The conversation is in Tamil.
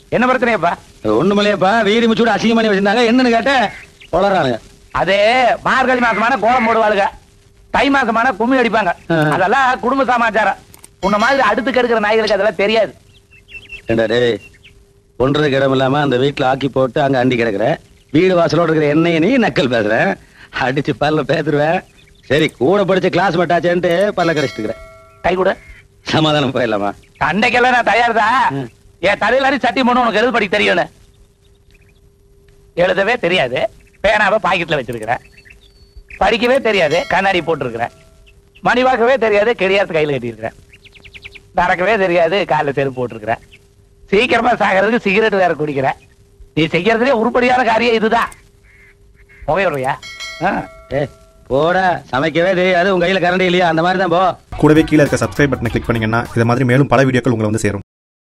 என்ன பிரச்சனையாப்பா ஒண்ணுமில்லையப்பா வீதி முச்சூடு அசிங்கம் பண்ணி வச்சிருந்தாங்க என்னன்னு கேட்டேன் வளரானுங்க அதே மார்கழி மாசமான கோலம் போடுவாளுங்க தை மாசமான கும்மி அடிப்பாங்க ஆ. அதெல்லாம் குடும்ப சமாச்சாரம் உன்ன மாதிரி அடுத்து கெடுக்கிற நாய்களுக்கு அதெல்லாம் தெரியாது ஏண்டா டேய் ஒன்றதுக்கு இடம் இல்லாம அந்த வீட்டுல ஆக்கி போட்டு அங்க அண்டி கிடக்குற வீடு வாசலோட இருக்கிற என்னைய நீ நக்கல் பேசுற அடிச்சு பல்ல பேத்துருவேன் சரி கூட படிச்ச கிளாஸ் மட்டாச்சேன்ட்டு பல்ல கடிச்சிட்டு இருக்கிறேன் கை கூட சமாதானம் போயிடலாமா சண்டைக்கெல்லாம் நான் தயார் தான் ம். என் தலையில அடி சட்டி பண்ணு உனக்கு எழுத படிக்க தெரியும்னு எழுதவே தெரியாது பேனாவை பாக்கெட்ல வச்சிருக்கிறேன் படிக்கவே தெரியாது கண்ணாடி போட்டிருக்கிறேன் மணி வாக்கவே தெரியாது கெடியாரத்து கையில கட்டியிருக்கிறேன் நடக்கவே தெரியாது காலில் செருப்பு போட்டிருக்கிறேன் சீக்கிரமா சாகிறதுக்கு சிகரெட் வேற குடிக்கிறேன் நீ செய்யறதுலே உருப்படியான காரியம் இதுதான் புகையுறையா ஆ ஏ போடா சமைக்கவே தெரியாது உங்க கையில கரண்ட் இல்லையா அந்த மாதிரி தான் போ கூடவே கீழே இருக்க சப்ஸ்கிரைப் பட்டனை கிளிக் பண்ணீங்கன்னா இது மாதிரி மேலும் பல வீடியோக்கள் உங்களை வந்து சேரும்